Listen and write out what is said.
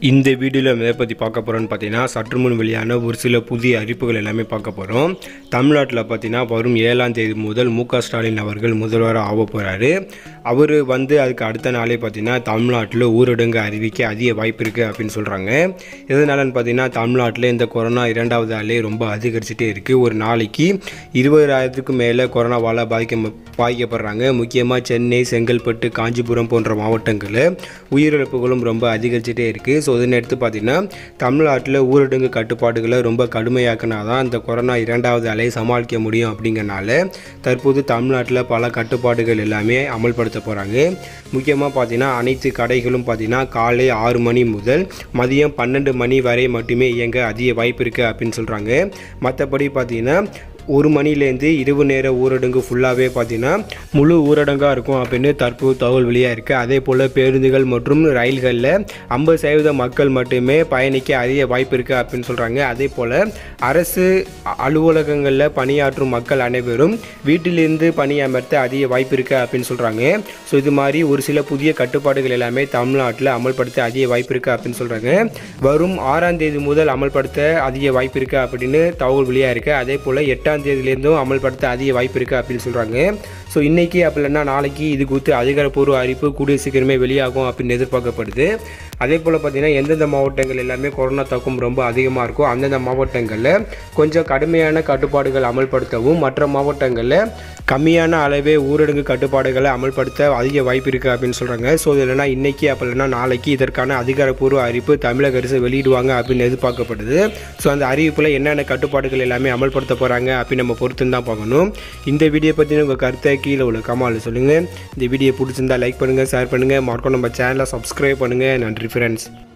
இந்த வீடியோவில் எதை பற்றி பார்க்க போகிறோன்னு பார்த்தீங்கன்னா சற்று முன் வெளியான ஒரு சில புதிய அறிவிப்புகள் எல்லாமே பார்க்க போகிறோம் தமிழ்நாட்டில் பார்த்தீங்கன்னா வரும் ஏழாம் தேதி முதல் மு க ஸ்டாலின் அவர்கள் முதல்வராக ஆக போகிறாரு அவர் வந்து அதுக்கு அடுத்த நாளே பார்த்தீங்கன்னா தமிழ்நாட்டில் ஊரடங்கு அறிவிக்க அதிக வாய்ப்பு இருக்குது அப்படின்னு சொல்கிறாங்க எதனாலன்னு பார்த்தீங்கன்னா தமிழ்நாட்டில் இந்த கொரோனா இரண்டாவது அலை ரொம்ப அதிகரிச்சுட்டே இருக்குது ஒரு நாளைக்கு இருபதாயிரத்துக்கும் மேலே கொரோனாவால் பாதிக்க பாதிக்கப்படுறாங்க முக்கியமாக சென்னை செங்கல்பட்டு காஞ்சிபுரம் போன்ற மாவட்டங்களில் உயிரிழப்புகளும் ரொம்ப அதிகரிச்சுட்டே இருக்குது ஸோ இதனை எடுத்து பார்த்திங்கன்னா தமிழ்நாட்டில் ஊரடங்கு கட்டுப்பாடுகளை ரொம்ப கடுமையாக்கினா தான் இந்த கொரோனா இரண்டாவது அலையை சமாளிக்க முடியும் அப்படிங்கறனால தற்போது தமிழ்நாட்டில் பல கட்டுப்பாடுகள் எல்லாமே அமல்படுத்த போகிறாங்க முக்கியமாக பார்த்தீங்கன்னா அனைத்து கடைகளும் பார்த்தீங்கன்னா காலை ஆறு மணி முதல் மதியம் பன்னெண்டு மணி வரை மட்டுமே இயங்க அதிக வாய்ப்பு இருக்குது அப்படின்னு சொல்கிறாங்க மற்றபடி பார்த்தீங்கன்னா ஒரு மணிலேருந்து இரவு நேர ஊரடங்கு ஃபுல்லாகவே பார்த்தீங்கன்னா முழு ஊரடங்காக இருக்கும் அப்படின்னு தற்போது தகவல் வெளியாக இருக்குது அதே போல் பேருந்துகள் மற்றும் ரயில்களில் ஐம்பது சதவீத மக்கள் மட்டுமே பயணிக்க அதிக வாய்ப்பு இருக்குது அப்படின்னு சொல்கிறாங்க அதே போல் அரசு அலுவலகங்களில் பணியாற்றும் மக்கள் அனைவரும் வீட்டிலிருந்து பணியமர்த்த அதிக வாய்ப்பு இருக்குது அப்படின்னு சொல்கிறாங்க ஸோ இது மாதிரி ஒரு சில புதிய கட்டுப்பாடுகள் எல்லாமே தமிழ்நாட்டில் அமல்படுத்த அதிக வாய்ப்பு இருக்குது அப்படின்னு சொல்கிறாங்க வரும் ஆறாம் தேதி முதல் அமல்படுத்த அதிக வாய்ப்பு இருக்குது அப்படின்னு தகவல் வெளியாக இருக்குது அதே போல் எட்டாம் தேதியிலேருந்தும் அமல்படுத்த அதிக வாய்ப்பு இருக்குது அப்படின்னு சொல்கிறாங்க ஸோ இன்றைக்கி அப்படி இல்லைன்னா நாளைக்கு இது குறித்து அதிகாரப்பூர்வ அறிவிப்பு கூடிய சீக்கிரமே வெளியாகும் அப்படின்னு எதிர்பார்க்கப்படுது அதே போல் பார்த்திங்கன்னா எந்தெந்த மாவட்டங்கள் எல்லாமே கொரோனா தாக்கம் ரொம்ப அதிகமாக இருக்கோ அந்தந்த மாவட்டங்களில் கொஞ்சம் கடுமையான கட்டுப்பாடுகள் அமல்படுத்தவும் மற்ற மாவட்டங்களில் கம்மியான அளவே ஊரடங்கு கட்டுப்பாடுகளை அமல்படுத்த அதிக வாய்ப்பு இருக்குது அப்படின்னு சொல்கிறாங்க ஸோ இது இல்லைனா இன்றைக்கி அப்போ இல்லைனா நாளைக்கு இதற்கான அதிகாரப்பூர்வ அறிவிப்பு தமிழக அரசு வெளியிடுவாங்க அப்படின்னு எதிர்பார்க்கப்படுது ஸோ அந்த அறிவிப்பில் என்னென்ன கட்டுப்பாடுகள் எல்லாமே அமல்படுத்த போகிறாங்க அப்படின்னு நம்ம பொறுத்து தான் பார்க்கணும் இந்த வீடியோ பற்றின உங்கள் கருத்தை கீழே உள்ள கமாலில் சொல்லுங்கள் இந்த வீடியோ பிடிச்சிருந்தா லைக் பண்ணுங்கள் ஷேர் பண்ணுங்கள் மறக்காம நம்ம சேனலை சப்ஸ்கிரைப் பண்ணுங்கள் நன்றி ஃப்ரெண்ட்ஸ்